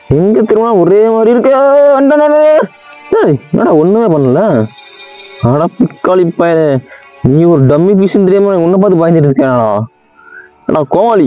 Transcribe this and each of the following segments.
எங்க திரும்ப ஒரே மாதிரி இருக்கு அண்ணா, அண்ணா, அண்ணா. ஏய் என்னடா ஒண்ணுமே பண்ணல ஆனா பிக்காளி பையனே நீ ஒரு டம்மி பீஸ் தெரியாம உன்னை பார்த்து பயந்துட்டு இருக்கேனா அடா கோமாளி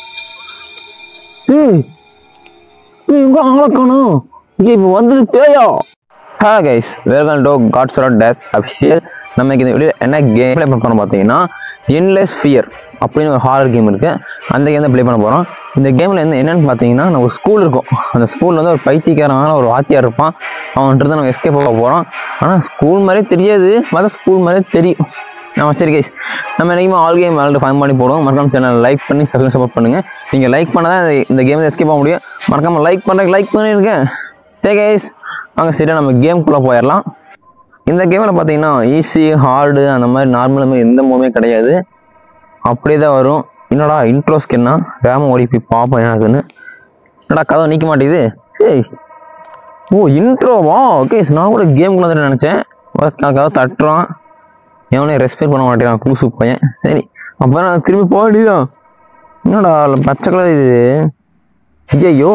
ஏய் ஏய் எங்க ஆளை காணோம் இங்க இப்ப வந்தது பேயா ஹா கைஸ் வெல்கம் டு காட் சரட் டேஸ் அஃபிஷியல் நம்ம இந்த வீடியோ என்ன கேம் ப்ளே பண்ண போறோம் பார்த்தீங்கன்னா என்லெஸ் ஃபியர் அப்படின்னு ஒரு ஹாரர் கேம் இருக்கு அந்த கேம் தான் ப்ளே பண்ண போறோம் இந்த கேம்ல என்ன என்னன்னு பார்த்தீங்கன்னா நம்ம ஒரு ஸ்கூல் இருக்கும் அந்த ஸ்கூல்ல வந்து ஒரு பைத்தியக்காரனான ஒரு வாத்தியார் இருப்பான் அவன்கிட்ட தான் நம்ம எஸ்கேப் ஆக போறோம் ஆனால் ஸ்கூல் மாதிரியே தெரியாது மற்ற ஸ்கூல் மாதிரியே தெரியும் ஆ சரி கைஸ் நம்ம என்னைக்குமே ஆல் கேம் விளாண்டு ஃபைன் பண்ணி போடுவோம் மறக்காம சேனல் லைக் பண்ணி சப்ஸ்கிரைப் சப்போர்ட் பண்ணுங்க நீங்கள் லைக் பண்ணால் தான் இந்த- இந்த கேம் எஸ்கேப் ஆக முடியும் மறக்காம லைக் பண்ணுறதுக்கு லைக் பண்ணியிருக்கேன் சரி கைஸ் வாங்க சரியா நம்ம கேம்குள்ளே போயிடலாம் இந்த கேமில் பார்த்தீங்கன்னா ஈஸி ஹார்டு அந்த மாதிரி நார்மல் மாதிரி எந்த மூவுமே கிடையாது அப்படியே தான் வரும் என்னடா இன்ட்ரோ ஸ்கின்னா ரேம் ஓடி போய் பார்ப்போம் எனக்குன்னு என்னடா கதை நிற்க மாட்டேங்குது ஏய் ஓ இன்ட்ரோவா ஓகே நான் கூட கேம்குள்ள வந்து நினச்சேன் நான் கதை தட்டுறான் எவனே ரெஸ்பெக்ட் பண்ண மாட்டேங்கிறான் கூசு பையன் சரி அப்போ நான் திரும்பி போக வேண்டியதான் என்னடா அதுல பச்சை கலர் இது ஐயோ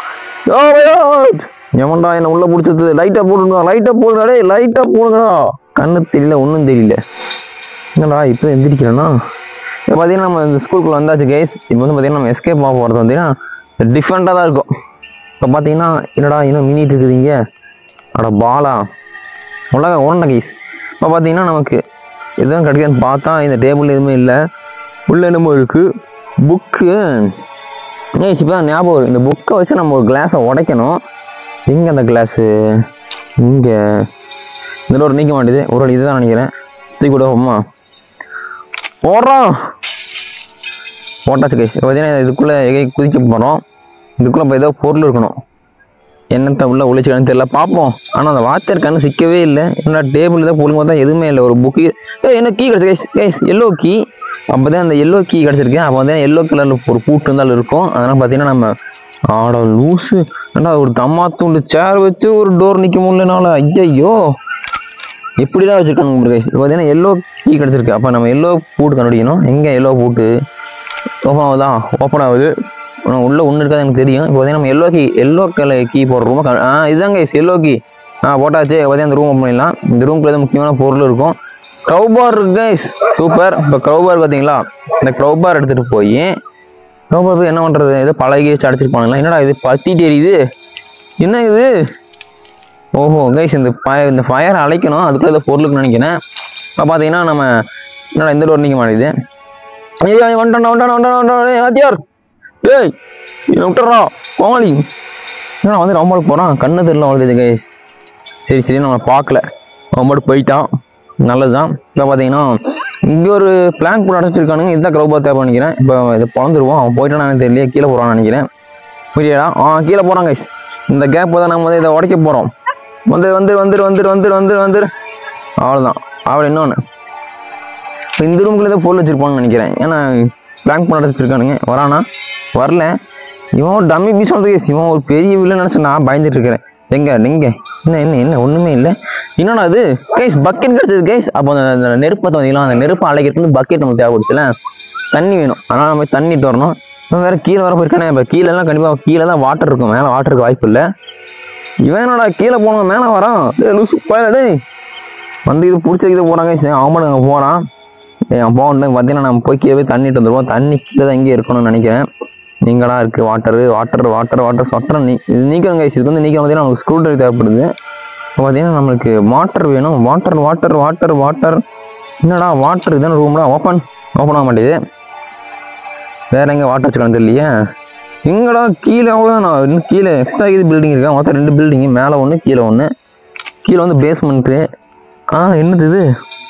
எவன்டா என்ன உள்ள பிடிச்சது லைட்டா போடுங்க லைட்டா போடுங்க டேய் லைட்டா போடுங்கடா கண்ணு தெரியல ஒன்றும் தெரியல என்னடா இப்போ எந்திரிக்கிறேன்னா இப்போ பார்த்தீங்கன்னா நம்ம இந்த ஸ்கூலுக்குள்ள வந்தாச்சு கேஸ் இப்போ வந்து பார்த்தீங்கன்னா நம்ம எஸ்கேப் ஆக போகிறது பார்த்தீங்கன்னா டிஃப்ரெண்ட்டாக தான் இருக்கும் இப்போ பார்த்தீங்கன்னா என்னடா இன்னும் மினிட்டு இருக்குதுங்க அட பாலா உலக உரண்ட கேஸ் இப்போ பார்த்தீங்கன்னா நமக்கு எதுவும் கிடைக்காதுன்னு பார்த்தா இந்த டேபிள் எதுவுமே இல்லை உள்ள என்னமோ இருக்கு புக்கு ஏய் இப்போ தான் ஞாபகம் வரும். இந்த புக்கை வச்சு நம்ம ஒரு கிளாஸை உடைக்கணும் எங்கே அந்த கிளாஸு இங்கே இதில் ஒரு நீக்க மாட்டேது ஒரு வழி இதுதான் நினைக்கிறேன் தூக்கி விடுவோமா போடுறோம் போட்டாச்சு கைஸ் பார்த்தீங்கன்னா இதுக்குள்ளே எகை குதிக்க போகிறோம் இதுக்குள்ளே இப்போ ஏதோ பொருள் இருக்கணும் என்னத்த உள்ள ஒழிச்சுக்கலான்னு தெரியல பார்ப்போம் ஆனால் அந்த வாத்தியார் கண்ணு சிக்கவே இல்லை என்ன டேபிள் தான் பொருள் பார்த்தா எதுவுமே இல்லை ஒரு புக்கு ஏ என்ன கீ கிடச்சி கைஸ் கைஸ் எல்லோ கீ அப்போ தான் அந்த எல்லோ கீ கிடச்சிருக்கு அப்போ வந்து எல்லோ கலரில் ஒரு பூட்டு இருந்தாலும் இருக்கும் அதனால் பார்த்தீங்கன்னா நம்ம ஆட லூஸு ஏன்னா ஒரு தம்மா தூண்டு சேர் வச்சு ஒரு டோர் நிற்க முடியலனால ஐயையோ எப்படி தான் வச்சுருக்காங்க கைஸ் இப்போ பார்த்தீங்கன்னா எல்லோ கீ கிடச்சிருக்கு அப்போ நம்ம எல்லோ பூட்டு கண்டுபிடிக்கணும் எங்கே எல்லோ பூட்டு ஓப்பன் ஆகுதா ஓப்பன் ஆகுது ஆனால் உள்ள ஒன்று இருக்காது எனக்கு தெரியும் இப்போ பார்த்தீங்கன்னா நம்ம yellow key yellow colour key போடுற ரூமை ஆ இதுதான் கைஸ் எல்லோ கீ ஆ போட்டாச்சு பார்த்தீங்கன்னா அந்த ரூம் ஓப்பன் பண்ணிடலாம் இந்த ரூம்குள்ள ஏதோ முக்கியமான பொருள் இருக்கும் க்ரௌபார் இருக்கு கைஸ் சூப்பர் இப்போ க்ரௌபார் பார்த்தீங்களா இந்த க்ரௌபார் எடுத்துகிட்டு போய் க்ரௌபார் போய் என்ன பண்ணுறது ஏதோ பழகி வச்சு அடிச்சிருப்பானுங்களா என்னடா இது பத்திட்டு எரியுது என்ன இது ஓஹோ கைஸ் இந்த ஃபயர் இந்த ஃபயர் அழைக்கணும் அதுக்குள்ள ஏதோ பொருளுக்கு நினைக்கிறேன் இப்போ பார்த்தீங்கன்னா நம்ம என்னடா இந்த டோர் நிற்க மாட்டேங்குது ஐயோ வந்துட்டான் வந்துட்டான் வந்துட்டான் வந்துட்டான் ஏய், வாத்தியார் டேய் இவனை விட்டுறா கோமாளி என்னடா வந்து ரொம்ப போகிறான் கண்ணு தெரியல அவ்வளோ கைஸ் சரி சரி நம்ம பார்க்கல அவன் மட்டும் போயிட்டான் நல்லது தான் இப்போ பார்த்தீங்கன்னா இங்கே ஒரு பிளாங்க் போட்டு அடைச்சிருக்கானுங்க இதுதான் க்ரௌபா தேவை நினைக்கிறேன் இப்போ இதை பிறந்துருவோம் அவன் போயிட்டானு தெரியல கீழே போகிறான்னு நினைக்கிறேன் புரியாடா ஆ கீழே போகிறான் கைஸ் இந்த கேப் தான் நம்ம வந்து இதை உடைக்க போகிறோம் வந்து வந்து வந்துரு வந்துரு வந்துரு வந்துரு வந்துரு அவ்வளோதான் அவள் இன்னொன்று இப்போ இந்த ரூம்குள்ள ஏதோ பொருள் வச்சிருப்பான்னு நினைக்கிறேன் ஏன்னா பிளாங்க் பண்ண வச்சிருக்கானுங்க வரானா வரல இவன் ஒரு டம்மி பீஸ் வந்து இவன் ஒரு பெரிய வில்லன் நினச்சி நான் பயந்துட்டு இருக்கிறேன் எங்க நீங்க என்ன என்ன என்ன ஒன்றுமே இல்லை என்னடா அது கைஸ் பக்கெட் கிடச்சது கைஸ் அப்போ அந்த அந்த நெருப்பை வந்தீங்களா அந்த நெருப்பை அழைக்கிறதுக்கு பக்கெட் நமக்கு தேவைப்படுச்சுல தண்ணி வேணும் அதனால் நம்ம போய் தண்ணிட்டு வரணும் இவன் வேற கீழே வர போயிருக்கானே இப்போ கீழே எல்லாம் கண்டிப்பாக கீழே தான் வாட்டர் இருக்கும் மேலே வாட்டருக்கு வாய்ப்பு இல்லை இவன் என்னடா கீழே போனவன் மேலே வரான் டேய் லூசு போயிடா டேய் வந்து இது பிடிச்ச இது போகிறாங்க சரி அவன் அங்கே போகிறான் ஏய் அவன் போகணும் பார்த்தீங்கன்னா நம்ம போய் கீழே போய் தண்ணிட்டு வந்துடுவோம் தண்ணி கீழே தான் இங்கே இருக்கணும்னு நினைக்கிறேன் நீங்களா இருக்குது வாட்டரு வாட்டர் வாட்டர் வாட்டர் சொட்டர் நீ இது நீக்கணும் கைஸ் இது வந்து நீக்க பார்த்தீங்கன்னா நமக்கு ஸ்க்ரூ ட்ரைவர் தேவைப்படுது இப்போ பார்த்தீங்கன்னா நம்மளுக்கு வாட்டர் வேணும் வாட்டர் வாட்டர் வாட்டர் வாட்டர் என்னடா வாட்டர் இதான ரூம்ல ஓப்பன் ஓப்பன் ஆக மாட்டேது வேற எங்கே வாட்டர் வச்சுக்கலாம் தெரியலையே எங்கடா கீழே அவ்வளோதான் இன்னும் கீழே எக்ஸ்ட்ரா இது பில்டிங் இருக்கா மொத்தம் ரெண்டு பில்டிங் மேலே ஒன்று கீழே ஒன்று கீழே வந்து பேஸ்மெண்ட்டு ஆ என்னது இது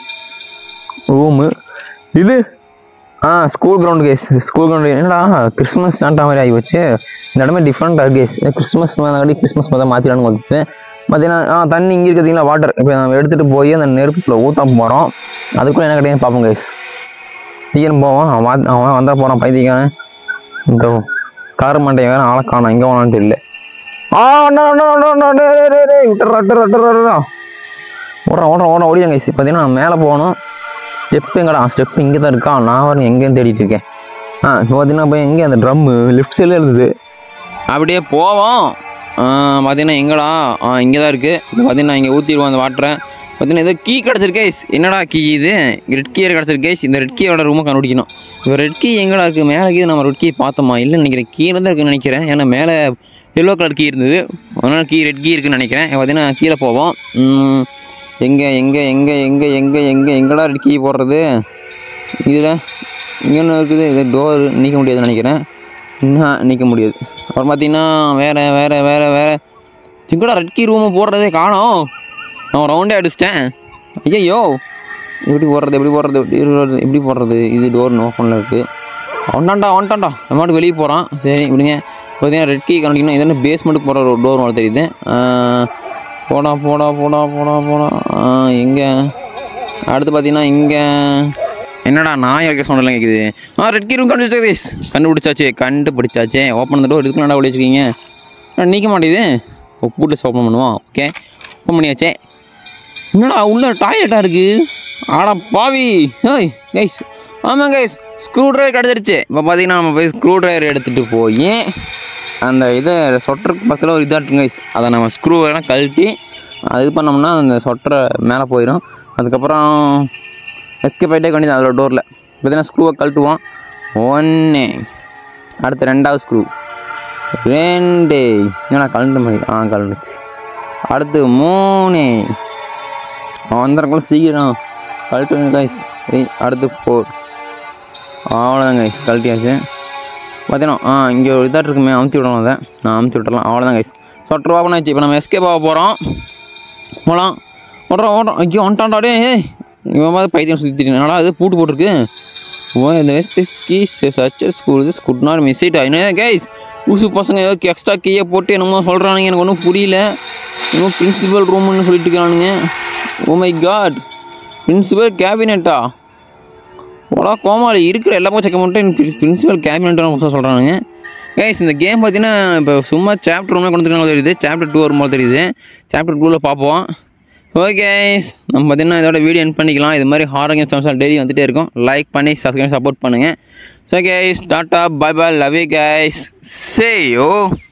ரூமு இது ஆ school ground guys school ground என்னடா கிறிஸ்மஸ் சாண்டா மாதிரி ஆகி வச்சு இந்த இடமே டிஃப்ரெண்ட் கேஸ் கிறிஸ்மஸ் மாதிரி கிறிஸ்மஸ் மாதிரி மாற்றிடலான்னு பார்த்துட்டு பார்த்தீங்கன்னா ஆ தண்ணி இங்கே இருக்கிறீங்களா வாட்டர் இப்போ நம்ம எடுத்துகிட்டு போய் அந்த நெருப்புக்குள்ள ஊற்ற போகிறோம் அதுக்குள்ளே என்ன கிடையாது பார்ப்போம் கேஸ் சீக்கிரம் போவோம் அவன் வா- அவன் வந்தால் போகிறான் பைத்தியக்காரன் இந்த கார் மண்டையன் வேறு ஆளை காணும் எங்கே போனான்னு தெரியல ஆ அண்ணா அண்ணா அண்ணா அண்ணா டேய் டேய் டேய் டேய் விட்டுறா விட்டுறா விட்டுறா விட்டுறா ஓடுறோம் ஓடுறோம் ஓடுறோம் ஓடிடுங்க guys. பார்த்தீங்கன்னா நான் மேலே போகணும் ஸ்டெப் எங்கடா ஸ்டெப் இங்கே தான் இருக்கா நான் வரேன் எங்கேன்னு தேடிட்டு இருக்கேன் ஆ இப்போ பார்த்தீங்கன்னா போய் எங்கே அந்த ட்ரம்மு லெஃப்ட் சைடில் இருந்தது அப்படியே போவோம் பார்த்தீங்கன்னா எங்கடா ஆ இங்கே தான் இருக்குது பார்த்தீங்கன்னா இங்கே ஊற்றிடுவோம் அந்த வாட்டரை பார்த்தீங்கன்னா ஏதோ கீ கிடச்சிருக்கு கைஸ் என்னடா கீ இது ரெட் கீ கிடச்சிருக்கு கைஸ் இந்த ரெட் கீயோட ரூமை கண்டுபிடிக்கணும் இப்போ ரெட் கீ எங்கடா இருக்குது மேலே கீ நம்ம ரெட் கீ பார்த்தோமா இல்லைன்னு நினைக்கிறேன் கீழே தான் இருக்குன்னு நினைக்கிறேன் ஏன்னா மேலே எல்லோ கலர் கீ இருந்தது அதனால கீ ரெட் கீ இருக்குன்னு நினைக்கிறேன் பார்த்தீங்கன்னா கீழே போவோம் ம், எங்கே எங்கே எங்கே எங்கே எங்கே எங்கே எங்கடா ரெட் கீ போடுறது இதில் இங்கே ஒன்று இருக்குது இது டோர் நீக்க முடியாதுன்னு நினைக்கிறேன் இன்னும் நீக்க முடியாது அப்புறம் பார்த்தீங்கன்னா வேறு வேறு வேறு வேறு சிங்கடா ரெட் கீ ரூமு போடுறதே காணோம் நான் ரவுண்டே அடிச்சிட்டேன் ஐயோ எப்படி போடுறது எப்படி போடுறது எப்படி போடுறது எப்படி போடுறது இது டோர் ஓப்பனில் இருக்குது ஒன்றாண்டா ஒன்றாண்டா நம்மட்டு வெளியே போகிறான் சரி விடுங்க பார்த்தீங்கன்னா ரெட் கீ கண்டிக்கணும் இது என்ன பேஸ்மெண்ட்டுக்கு போகிற ஒரு டோர் மாதிரி தெரியுது ஆ, போடா போடா போடா போடா போடா எங்கே அடுத்து பார்த்தீங்கன்னா இங்கே என்னடா நான் வைக்க சொன்னலாம் கேட்குது ஆ ரெட் கீ ரூம் கண்டுபிடிச்சாச்சு கண்டுபிடிச்சாச்சு கண்டுபிடிச்சாச்சே ஓப்பன் பண்ண டோர் இதுக்கு நல்லா வச்சுருக்கீங்க நீக்க மாட்டேங்குது பூட்டில் ஓப்பன் பண்ணுவோம் ஓகே ஓப்பன் பண்ணியாச்சே என்னடா உள்ள டாய்லெட்டாக இருக்குது ஆடா பாவி ஏய் கைஸ் ஆமாம் கைஸ் ஸ்க்ரூ ட்ரைவர் கிடச்சிருச்சு இப்போ பார்த்தீங்கன்னா நம்ம போய் ஸ்க்ரூ ட்ரைவர் எடுத்துகிட்டு போய் அந்த இதை சொட்டருக்கு பக்கத்தில் ஒரு இதாக இருக்குங்க கைஸ் அதை நம்ம ஸ்க்ரூ எல்லாம் கழட்டி அது இது பண்ணோம்னா அந்த சொட்டரை மேலே போயிடும் அதுக்கப்புறம் எஸ்கேப் ஆகிட்டே கண்டிப்பாக அதில் டோரில் பார்த்தீங்கன்னா ஸ்க்ரூவை கழட்டுவோம் ஒன்று அடுத்து ரெண்டாவது ஸ்க்ரூ ரெண்டு என்னடா கழண்டு மாதிரி ஆ கழண்டுச்சு அடுத்து மூணு வந்துடுறக்குள்ள சீக்கிரம் கழட்டு கைஸ் சரி அடுத்து ஃபோர் அவ்வளோதான் கைஸ் கழட்டியாச்சு பார்த்தீங்கன்னா ஆ இங்கே ஒரு இதாக இருக்குமே அமுத்தி விடலாம் அதை நான் அமுத்தி விட்டுறலாம் அவ்வளோதான் கைஸ் சொட்டர் ஓப்பன் ஆச்சு இப்போ நம்ம எஸ்கேப் ஆக போகிறோம் போகலாம் ஓடுறோம் ஓடுறோம் ஐயோ வந்துட்டான்டா டே ஏய் இவன் மாதிரி பைத்தியம் சுற்றிட்டு என்னடா அது பூட்டு போட்டிருக்கு ஓ இந்த வெஸ்ட் கீஸ் சச்சர் school this good not miss it என்ன கைஸ் ஊசு பசங்க ஏதோ எக்ஸ்ட்ரா கீயை போட்டு என்னமோ சொல்கிறானுங்க எனக்கு ஒன்றும் புரியல என்னமோ பிரின்சிபல் ரூம்னு சொல்லிட்டு இருக்கிறானுங்க ஓ மை காட் பிரின்சிபல் கேபினெட்டா ஓடா கோமாளி இருக்கிற எல்லாமே செக் பண்ணிட்டு பிரின்சிபல் கேபினெட்னு சொல்கிறானுங்க கைஸ் இந்த கேம் பார்த்தீங்கன்னா இப்போ சும்மா சாப்டர் ஒன்று கொண்டு வந்து தெரியுது சாப்டர் டூ வரும்போது தெரியுது சாப்டர் டூவில் பார்ப்போம் ஓகே நம்ம பார்த்தீங்கன்னா இதோட வீடியோ என் பண்ணிக்கலாம் இது மாதிரி ஹாரர் கேம்ஸ் டெய்லி வந்துட்டே இருக்கும் லைக் பண்ணி சப்ஸ்கிரைப் சப்போர்ட் பண்ணுங்கள் ஸோ கேஸ் டாட்டா bye bye love you guys சே யோ